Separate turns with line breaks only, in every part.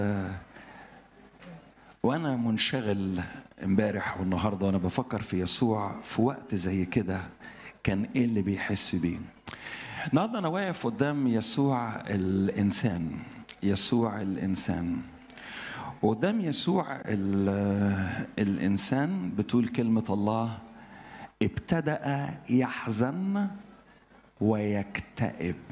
وانا منشغل امبارح والنهارده وانا بفكر في يسوع في وقت زي كده كان ايه اللي بيحس بيه النهارده انا واقف قدام يسوع الانسان يسوع الانسان وقدام يسوع الانسان بتقول كلمه الله ابتدا يحزن ويكتئب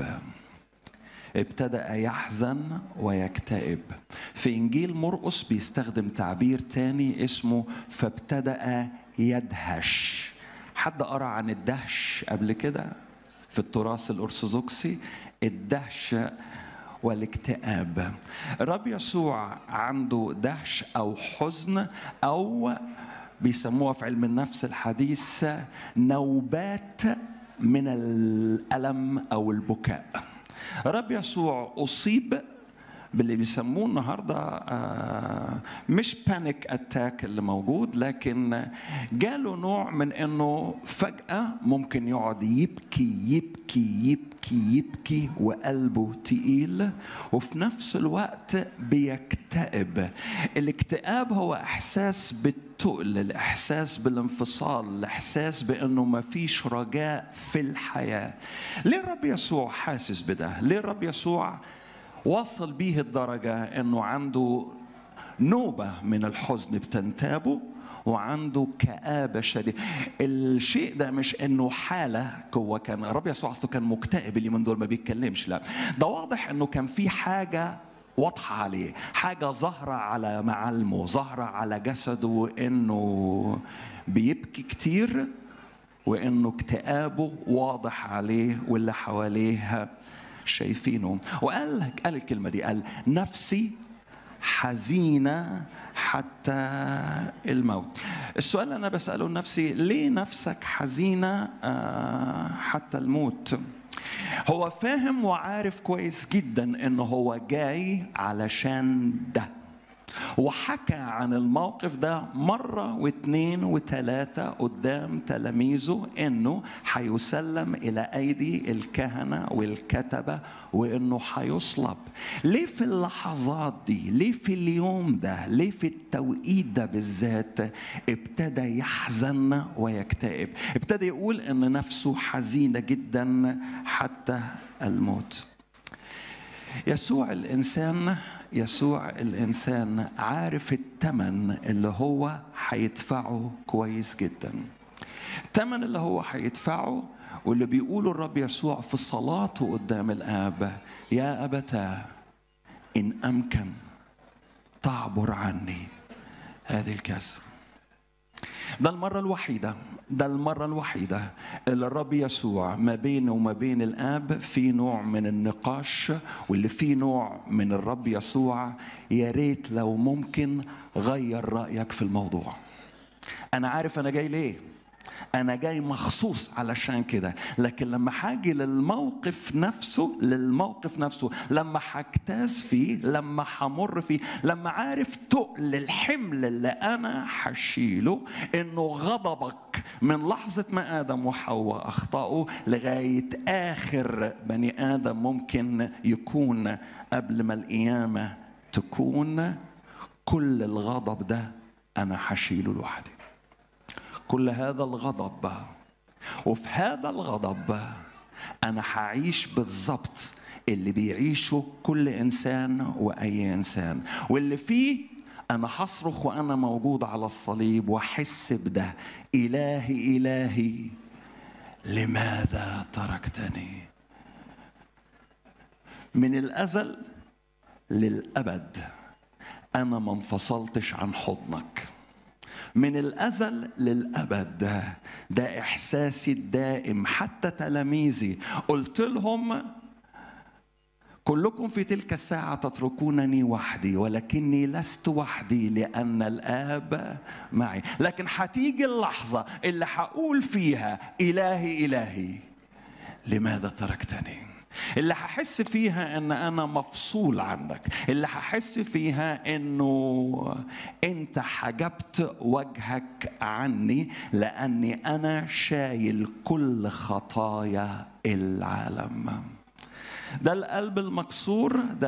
ابتدأ يحزن ويكتئب في إنجيل مرقس بيستخدم تعبير تاني اسمه فابتدأ يدهش حد قرأ عن الدهش قبل كده في التراث الأرثوذكسي الدهش والاكتئاب الرب يسوع عنده دهش أو حزن أو بيسموها في علم النفس الحديث نوبات من الألم أو البكاء رب يسوع أصيب باللي بيسموه النهارده مش بانيك اتاك اللي موجود لكن جاله نوع من انه فجاه ممكن يقعد يبكي يبكي يبكي يبكي وقلبه تقيل وفي نفس الوقت بيكتئب الاكتئاب هو احساس بالتقل الاحساس بالانفصال الاحساس بانه ما فيش رجاء في الحياه ليه الرب يسوع حاسس بده ليه الرب يسوع وصل بيه الدرجة أنه عنده نوبة من الحزن بتنتابه وعنده كآبة شديدة الشيء ده مش انه حالة هو كان الرب يسوع اصله كان مكتئب اللي من دول ما بيتكلمش لا ده واضح انه كان في حاجة واضحة عليه حاجة ظاهرة على معالمه ظاهرة على جسده انه بيبكي كتير وانه اكتئابه واضح عليه واللي حواليه شايفينه وقال قال الكلمة دي قال نفسي حزينة حتى الموت السؤال اللي أنا بسأله لنفسي ليه نفسك حزينة حتى الموت هو فاهم وعارف كويس جدا انه هو جاي علشان ده وحكى عن الموقف ده مرة واثنين وثلاثة قدام تلاميذه انه هيسلم الى ايدي الكهنة والكتبة وانه هيصلب ليه في اللحظات دي ليه في اليوم ده ليه في التوقيت ده بالذات ابتدى يحزن ويكتئب ابتدى يقول ان نفسه حزينة جدا حتى الموت يسوع الانسان يسوع الانسان عارف الثمن اللي هو هيدفعه كويس جدا الثمن اللي هو هيدفعه واللي بيقوله الرب يسوع في صلاته قدام الاب يا ابتاه ان امكن تعبر عني هذه الكسر ده المرة الوحيدة ده المرة الوحيدة اللي الرب يسوع ما بينه وما بين الآب في نوع من النقاش واللي فيه نوع من الرب يسوع يا ريت لو ممكن غير رأيك في الموضوع أنا عارف أنا جاي ليه أنا جاي مخصوص علشان كده لكن لما حاجي للموقف نفسه للموقف نفسه لما هجتاز فيه لما همر فيه لما عارف تقل الحمل اللي أنا هشيله إنه غضبك من لحظة ما آدم وحواء أخطأوا لغاية آخر بني آدم ممكن يكون قبل ما القيامة تكون كل الغضب ده أنا هشيله لوحدي كل هذا الغضب وفي هذا الغضب انا هعيش بالظبط اللي بيعيشه كل انسان واي انسان واللي فيه انا هصرخ وانا موجود على الصليب واحس بده الهي الهي لماذا تركتني من الازل للابد انا ما انفصلتش عن حضنك من الازل للابد ده, ده احساسي الدائم حتى تلاميذي قلت لهم كلكم في تلك الساعة تتركونني وحدي ولكني لست وحدي لأن الآب معي لكن هتيجي اللحظة اللي هقول فيها إلهي إلهي لماذا تركتني اللي هحس فيها ان انا مفصول عنك اللي هحس فيها انه انت حجبت وجهك عني لاني انا شايل كل خطايا العالم ده القلب المكسور ده